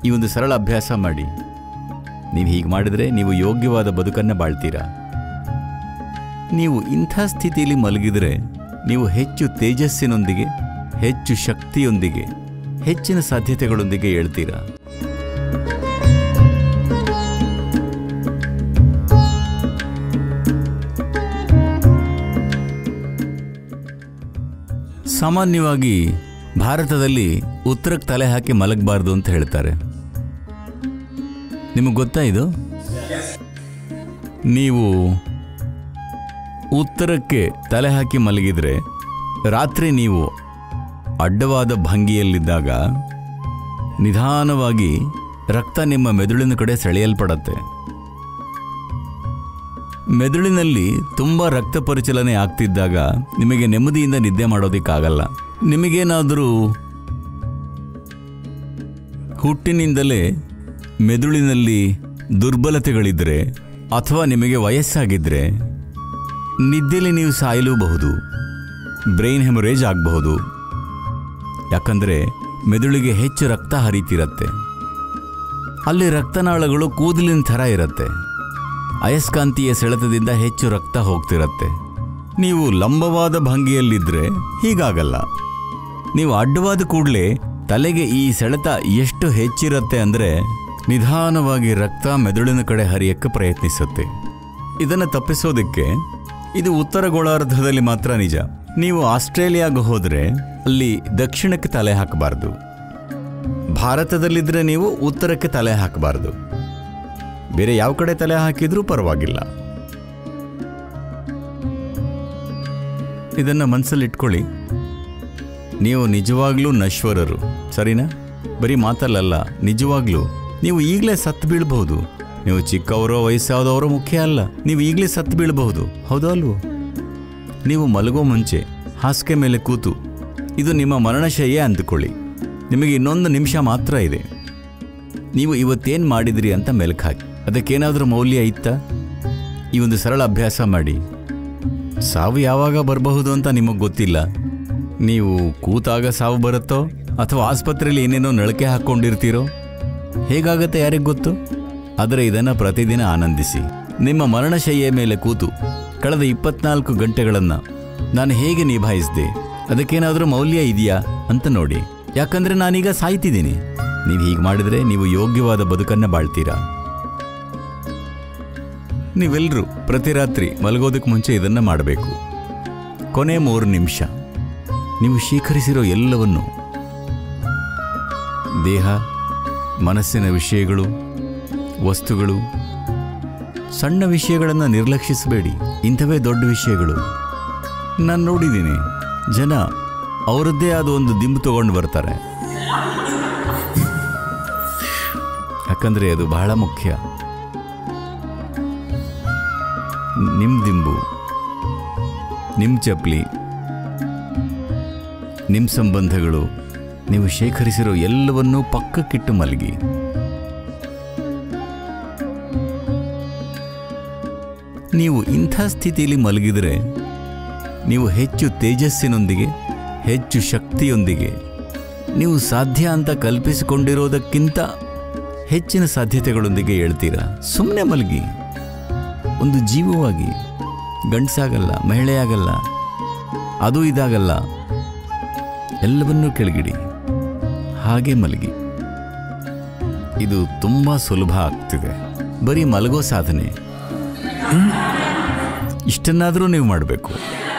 ಈ ಒಂದು ಸರಳ ಅಭ್ಯಾಸ ಮಾಡಿ ನೀವು ಹೀಗೆ ಮಾಡಿದರೆ ನೀವು ಯೋಗ್ಯವಾದ ಬದುಕನ್ನು ಬಾಳ್ತೀರಾ ನೀವು ಇಂಥ ಸ್ಥಿತಿಯಲ್ಲಿ ಮಲಗಿದರೆ ನೀವು ಹೆಚ್ಚು ತೇಜಸ್ಸಿನೊಂದಿಗೆ ಹೆಚ್ಚು ಶಕ್ತಿಯೊಂದಿಗೆ ಹೆಚ್ಚಿನ ಸಾಧ್ಯತೆಗಳೊಂದಿಗೆ ಹೇಳ್ತೀರಾ ಸಾಮಾನ್ಯವಾಗಿ ಭಾರತದಲ್ಲಿ ಉತ್ತರಕ್ಕೆ ತಲೆ ಹಾಕಿ ಮಲಗಬಾರ್ದು ಅಂತ ಹೇಳ್ತಾರೆ ನಿಮಗೆ ಗೊತ್ತಾ ಇದು ನೀವು ಉತ್ತರಕ್ಕೆ ತಲೆ ಹಾಕಿ ಮಲಗಿದರೆ ರಾತ್ರಿ ನೀವು ಅಡ್ಡವಾದ ಭಂಗಿಯಲ್ಲಿದ್ದಾಗ ನಿಧಾನವಾಗಿ ರಕ್ತ ನಿಮ್ಮ ಮೆದುಳಿನ ಕಡೆ ಸೆಳೆಯಲ್ಪಡತ್ತೆ ಮೆದುಳಿನಲ್ಲಿ ತುಂಬ ರಕ್ತ ಪರಿಚಲನೆ ಆಗ್ತಿದ್ದಾಗ ನಿಮಗೆ ನೆಮ್ಮದಿಯಿಂದ ನಿದ್ದೆ ಮಾಡೋದಕ್ಕಾಗಲ್ಲ ನಿಮಗೇನಾದರೂ ಹುಟ್ಟಿನಿಂದಲೇ ಮೆದುಳಿನಲ್ಲಿ ದುರ್ಬಲತೆಗಳಿದ್ದರೆ ಅಥವಾ ನಿಮಗೆ ವಯಸ್ಸಾಗಿದ್ದರೆ ನಿದ್ದೆಯಲ್ಲಿ ನೀವು ಸಾಯಲೂಬಹುದು ಬ್ರೈನ್ ಹೆಮರೇಜ್ ಆಗಬಹುದು ಯಾಕಂದರೆ ಮೆದುಳಿಗೆ ಹೆಚ್ಚು ರಕ್ತ ಹರಿತಿರತ್ತೆ ಅಲ್ಲಿ ರಕ್ತನಾಳಗಳು ಕೂದಲಿನ ಥರ ಇರತ್ತೆ ಅಯಸ್ಕಾಂತೀಯ ಸೆಳೆತದಿಂದ ಹೆಚ್ಚು ರಕ್ತ ಹೋಗ್ತಿರತ್ತೆ ನೀವು ಲಂಬವಾದ ಭಂಗಿಯಲ್ಲಿದ್ದರೆ ಹೀಗಾಗಲ್ಲ ನೀವು ಅಡ್ಡವಾದ ಕೂಡಲೇ ತಲೆಗೆ ಈ ಸೆಳೆತ ಎಷ್ಟು ಹೆಚ್ಚಿರತ್ತೆ ಅಂದರೆ ನಿಧಾನವಾಗಿ ರಕ್ತ ಮೆದುಳಿನ ಕಡೆ ಹರಿಯಕ್ಕೆ ಪ್ರಯತ್ನಿಸುತ್ತೆ ಇದನ್ನು ತಪ್ಪಿಸೋದಕ್ಕೆ ಇದು ಉತ್ತರ ಗೋಳಾರ್ಧದಲ್ಲಿ ಮಾತ್ರ ನಿಜ ನೀವು ಆಸ್ಟ್ರೇಲಿಯಾಗೆ ಹೋದರೆ ಅಲ್ಲಿ ದಕ್ಷಿಣಕ್ಕೆ ತಲೆ ಹಾಕಬಾರ್ದು ಭಾರತದಲ್ಲಿದ್ದರೆ ನೀವು ಉತ್ತರಕ್ಕೆ ತಲೆ ಹಾಕಬಾರ್ದು ಬೇರೆ ಯಾವ ಕಡೆ ತಲೆ ಹಾಕಿದ್ರೂ ಪರವಾಗಿಲ್ಲ ಇದನ್ನು ಮನಸ್ಸಲ್ಲಿ ಇಟ್ಕೊಳ್ಳಿ ನೀವು ನಿಜವಾಗ್ಲೂ ನಶ್ವರರು ಸರಿನಾ ಬರೀ ಮಾತಲ್ಲಲ್ಲ ನಿಜವಾಗ್ಲೂ ನೀವು ಈಗಲೇ ಸತ್ತು ಬೀಳ್ಬಹುದು ನೀವು ಚಿಕ್ಕವರೋ ವಯಸ್ಸಾದವರೋ ಮುಖ್ಯ ಅಲ್ಲ ನೀವು ಈಗಲೇ ಸತ್ತು ಬೀಳಬಹುದು ಹೌದಾ ಅಲ್ವೋ ನೀವು ಮಲಗೋ ಮುಂಚೆ ಹಾಸಿಗೆ ಮೇಲೆ ಕೂತು ಇದು ನಿಮ್ಮ ಮರಣಶಯ್ಯೆ ಅಂದುಕೊಳ್ಳಿ ನಿಮಗೆ ಇನ್ನೊಂದು ನಿಮಿಷ ಮಾತ್ರ ಇದೆ ನೀವು ಇವತ್ತೇನು ಮಾಡಿದ್ರಿ ಅಂತ ಮೆಲುಕು ಹಾಕಿ ಅದಕ್ಕೇನಾದರೂ ಮೌಲ್ಯ ಇತ್ತಾ ಈ ಒಂದು ಸರಳ ಅಭ್ಯಾಸ ಮಾಡಿ ಸಾವು ಯಾವಾಗ ಬರಬಹುದು ಅಂತ ನಿಮಗೆ ಗೊತ್ತಿಲ್ಲ ನೀವು ಕೂತಾಗ ಸಾವು ಬರುತ್ತೋ ಅಥವಾ ಆಸ್ಪತ್ರೆಯಲ್ಲಿ ಏನೇನೋ ನಳಕೆ ಹಾಕ್ಕೊಂಡಿರ್ತೀರೋ ಹೇಗಾಗತ್ತೆ ಯಾರಿಗೆ ಗೊತ್ತು ಆದರೆ ಇದನ್ನು ಪ್ರತಿದಿನ ಆನಂದಿಸಿ ನಿಮ್ಮ ಮರಣಶಯ್ಯೆ ಮೇಲೆ ಕೂತು ಕಳೆದ ಇಪ್ಪತ್ನಾಲ್ಕು ಗಂಟೆಗಳನ್ನು ನಾನು ಹೇಗೆ ನಿಭಾಯಿಸಿದೆ ಅದಕ್ಕೇನಾದರೂ ಮೌಲ್ಯ ಇದೆಯಾ ಅಂತ ನೋಡಿ ಯಾಕಂದ್ರೆ ನಾನೀಗ ಸಾಯ್ತಿದ್ದೀನಿ ನೀವು ಹೀಗೆ ಮಾಡಿದರೆ ನೀವು ಯೋಗ್ಯವಾದ ಬದುಕನ್ನು ಬಾಳ್ತೀರಾ ನೀವೆಲ್ಲರೂ ಪ್ರತಿ ರಾತ್ರಿ ಮಲಗೋದಕ್ಕೆ ಮುಂಚೆ ಇದನ್ನು ಮಾಡಬೇಕು ಕೊನೆ ಮೂರು ನಿಮಿಷ ನೀವು ಶೇಖರಿಸಿರೋ ಎಲ್ಲವನ್ನು ದೇಹ ಮನಸ್ಸಿನ ವಿಷಯಗಳು ವಸ್ತುಗಳು ಸಣ್ಣ ವಿಷಯಗಳನ್ನು ನಿರ್ಲಕ್ಷಿಸಬೇಡಿ ಇಂಥವೇ ದೊಡ್ಡ ವಿಷಯಗಳು ನಾನು ನೋಡಿದ್ದೀನಿ ಜನ ಅವರದ್ದೇ ಆದ ಒಂದು ದಿಂಬು ತಗೊಂಡು ಬರ್ತಾರೆ ಯಾಕಂದರೆ ಅದು ಬಹಳ ಮುಖ್ಯ ನಿಮ್ಮ ದಿಂಬು ನಿಮ್ಮ ಚಪ್ಪಲಿ ನಿಮ್ಮ ಸಂಬಂಧಗಳು ನೀವು ಶೇಖರಿಸಿರೋ ಎಲ್ಲವನ್ನೂ ಪಕ್ಕಕ್ಕಿಟ್ಟು ಮಲಗಿ ನೀವು ಇಂಥ ಸ್ಥಿತಿಯಲ್ಲಿ ಮಲಗಿದರೆ ನೀವು ಹೆಚ್ಚು ತೇಜಸ್ಸಿನೊಂದಿಗೆ ಹೆಚ್ಚು ಶಕ್ತಿಯೊಂದಿಗೆ ನೀವು ಸಾಧ್ಯ ಅಂತ ಕಲ್ಪಿಸಿಕೊಂಡಿರೋದಕ್ಕಿಂತ ಹೆಚ್ಚಿನ ಸಾಧ್ಯತೆಗಳೊಂದಿಗೆ ಹೇಳ್ತೀರಾ ಸುಮ್ಮನೆ ಮಲಗಿ ಒಂದು ಜೀವವಾಗಿ ಗಂಡಸಾಗಲ್ಲ ಮಹಿಳೆಯಾಗಲ್ಲ ಅದು ಇದಾಗಲ್ಲ ಎಲ್ಲವನ್ನೂ ಕೆಳಗಿಡಿ ಹಾಗೆ ಮಲಗಿ ಇದು ತುಂಬ ಸುಲಭ ಆಗ್ತಿದೆ ಬರೀ ಮಲಗೋ ಸಾಧನೆ ಇಷ್ಟನ್ನಾದರೂ ನೀವು ಮಾಡಬೇಕು